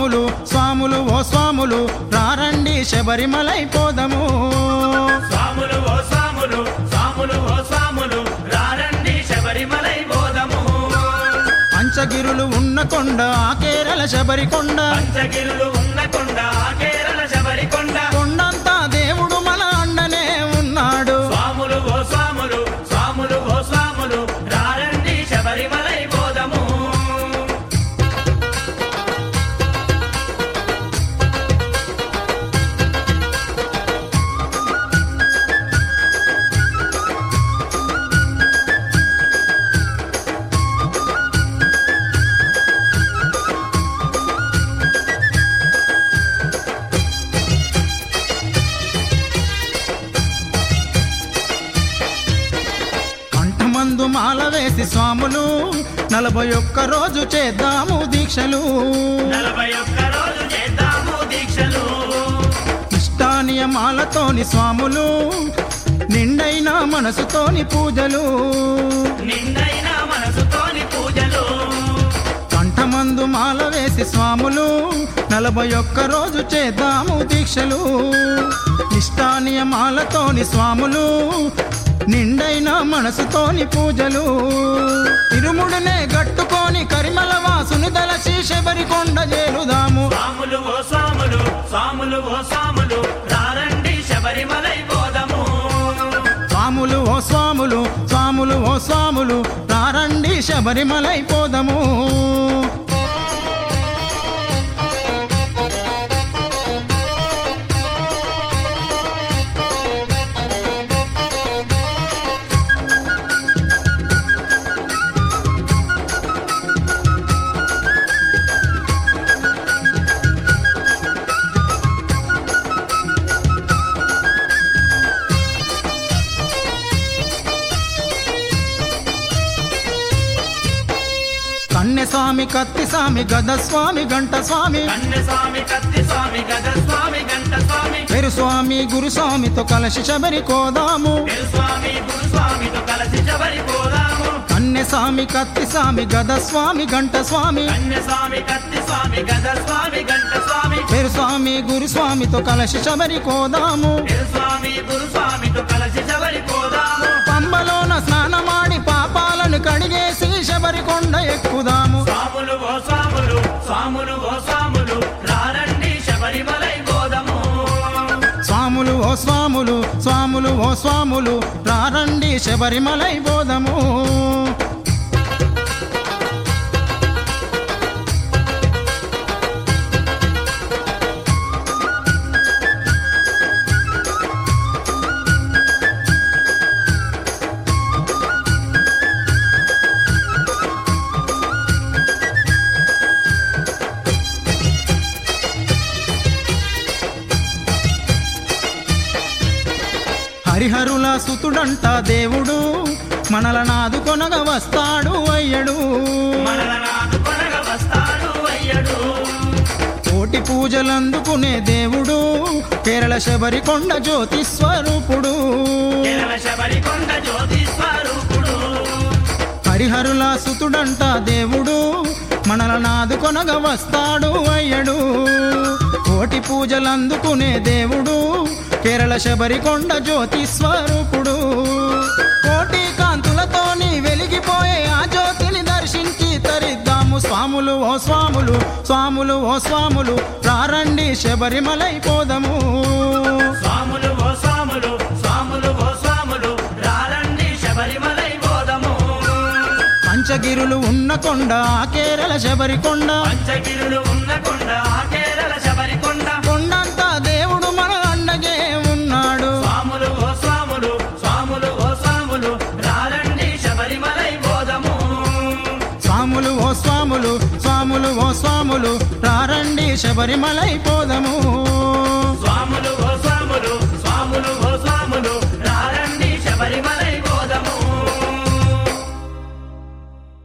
స్వాములు స్వాములు ఓ స్వాములు రారండి శబరిమలై పోదము స్వాములు ఓ స్వాములు స్వాములు ఓ స్వాములు రారండి శబరిమలై బోధము పంచగిరులు ఉన్న కొండ ఆ కేరళ శబరికొండ పంచగిరులు ఉన్న కొండ ఆ కేరళ శబరికొండ కొండంతా దేవుడు మన అండనే ఉన్నాడు స్వాములు ఓ స్వాములు స్వాములు ఓ స్వాములు రారండి శబరిమలై బోధము కంఠమందు మాల వేసి స్వాములు నలభై ఒక్క రోజు చేద్దాము దీక్షలు నలభై ఒక్క రోజు చేద్దాము దీక్షలు ఇష్టానియమాలతోని స్వాములు నిండైన మనసుతోని పూజలు నిండైన మనసుతోని పూజలు కంఠమందు మాల వేసి స్వాములు నలభై ఒక్క రోజు చేద్దాము దీక్షలు ఇష్టానియమాలతోని స్వాములు నిండైన మనసుతోని పూజలు ఇరుముడునే గట్టుకొని కరిమల వాసుని దలచి శబరికొండ చేరుదాము స్వాములు ఓ స్వాములు స్వాములు ఓ స్వాములు రారండి శబరిమలై బోధము స్వాములు ఓ స్వాములు స్వాములు ఓ స్వాములు రారండి శబరిమలై పోదము కన్నెస్వామి కత్తి స్వామి గద స్వామి గంట స్వామి కన్య స్వామి కత్తి స్వామి గజ స్వామి గంట స్వామి పెరు స్వామి గురు స్వామితో కలసి శబరి కోదాము తిరు స్వామి గురు స్వామితో కలిసి శబరి పోదాము కన్నె స్వామి కత్తి స్వామి గద స్వామి గంట స్వామి కన్య స్వామి కత్తి స్వామి గజ స్వామి గంట స్వామి పెరు స్వామి గురు స్వామితో కలసి శబరి కోదాము తిరు స్వామి గురు స్వామితో కలిసి శబరి పోదాము పంబలోన స్నానమాడి పాపాలను కడిగేసి శబరి కొండ ఎక్కుదాము స్వాములు ఓ స్వాములు స్వాములు ఓ స్వాములు రారండి శబరిమలై బోధము స్వాములు ఓ స్వాములు స్వాములు ఓ స్వాములు రారండి శబరిమలై బోధము హరిహరుల సుతుడంట దేవుడు మనలనాదు కొనగ వస్తాడు అయ్యడు మనలనాదు కొనగ వస్తాడు అయ్యడు కోటి పూజలందుకునే దేవుడు కేరళ శబరి కొండ జ్యోతి స్వరూపుడు కేరళ శబరికొండ జ్యోతి స్వరూపుడు హరిహరుల సుతుడంట దేవుడు మనలనాదు కొనగ వస్తాడు అయ్యడు కోటి పూజలందుకునే దేవుడు కేరళ శబరి కొండ జ్యోతి స్వరూపుడు కోటి కాంతులతోని వెలిగిపోయే ఆ జ్యోతిని దర్శించి తరిద్దాము స్వాములు ఓ స్వాములు స్వాములు ఓ స్వాములు రారండి శబరిమలై పోదము స్వాములు ఓ స్వాములు స్వాములు ఓ స్వాములు రారండి శబరిమలై బోధము పంచగిరులు ఉన్న కొండ ఆ కేరళ శబరి కొండ పంచగిరులు ఉన్న కొండ ఆ కేరళ శబరికొండ కొండంతా దేవుడు మన అండగే ఉన్నాడు స్వాములు ఓ స్వాములు స్వాములు ఓ స్వాములు రారండి శబరిమలై బోధము స్వాములు ఓ స్వాములు స్వాములు ఓ స్వాములు రారండి శబరిమలై పోదము